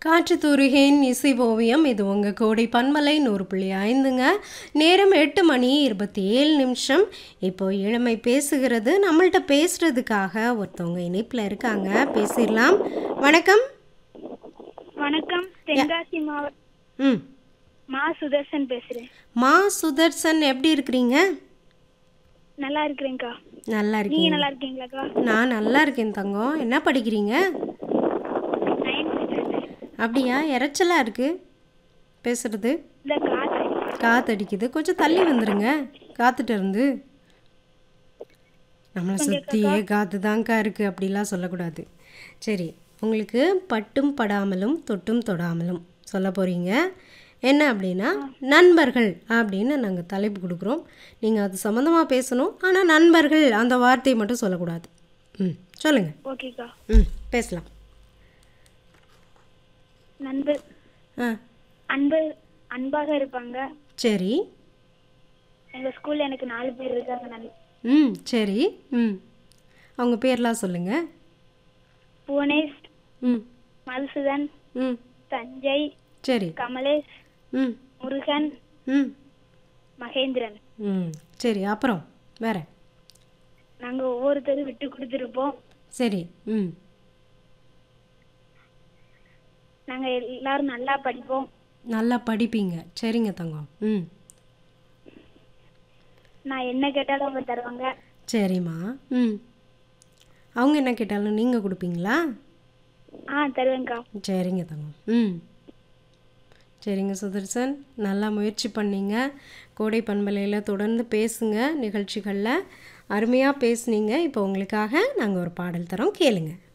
காற்று தூரிகையின் இசை ஓவியம் இது உங்கள் கோடை பன்மலை நூறு புள்ளி ஐந்துங்க நேரம் எட்டு மணி இருபத்தி ஏழு நிமிஷம் இப்போ இளமை பேசுகிறது நம்மள்ட்ட பேசுறதுக்காக ஒருத்தவங்க இணைப்பில் இருக்காங்க பேசிடலாம் வணக்கம் வணக்கம் தென்காசி மாவட்ட ம் மா சுதர்சன் பேசுறேன் மா சுதர்சன் எப்படி இருக்கிறீங்க நல்லா இருக்கிறேன்க்கா நல்லா நீங்க இருக்கீங்க நல்லா இருக்கீங்களாக்கா நான் நல்லா இருக்கேன் தங்கம் என்ன படிக்கிறீங்க நைன்த் ஸ்டாண்டர்ட் அப்படியா இறைச்சலாக இருக்குது பேசுறது இந்த காசு காத்தடிக்குது கொஞ்சம் தள்ளி வந்துருங்க காத்துட்டு இருந்து நம்மளை சுற்றியே காத்து தாங்க்கா இருக்குது அப்படிலாம் சொல்லக்கூடாது சரி உங்களுக்கு பட்டும் படாமலும் தொட்டும் தொடாமலும் சொல்ல போகிறீங்க என்ன அப்படின்னா நண்பர்கள் அப்படின்னு நாங்கள் தலைப்பு கொடுக்குறோம் நீங்கள் அது சம்மந்தமாக பேசணும் ஆனால் நண்பர்கள் அந்த வார்த்தையை மட்டும் சொல்லக்கூடாது ம் சொல்லுங்கள் ஓகேக்கா ம் பேசலாம் நண்பர் ஆ அன்பு அன்பாக இருப்பாங்க சரி எங்க ஸ்கூல்ல எனக்கு நாலு பேர் இருக்காங்க நன் ம் சரி ம் அவங்க பேர்லாம் சொல்லுங்கள் புவனேஷ் ம் மதுசூதன் ம் சஞ்சய் சரி கமலேஷ் ம் முருகன் ம் மகேந்திரன் ம் சரி அப்புறம் வேற நாங்க ஒவ்வொருத்தரும் விட்டு கொடுத்துருப்போம் சரி ம் நாங்க எல்லாரும் நல்லா படிப்போம் நல்லா படிப்பீங்க சரிங்க தங்கம் ம் நான் என்ன கேட்டாலும் அவங்க தருவாங்க சரிம்மா ம் அவங்க என்ன கேட்டாலும் நீங்கள் கொடுப்பீங்களா ஆ தருவேன்க்கா சரிங்க தங்கம் ம் சரிங்க சுதர்சன் நல்லா முயற்சி பண்ணீங்க கோடை பண்பலையில் தொடர்ந்து பேசுங்க நிகழ்ச்சிகளில் அருமையாக பேசுனீங்க இப்போ உங்களுக்காக நாங்கள் ஒரு பாடல் தரோம் கேளுங்க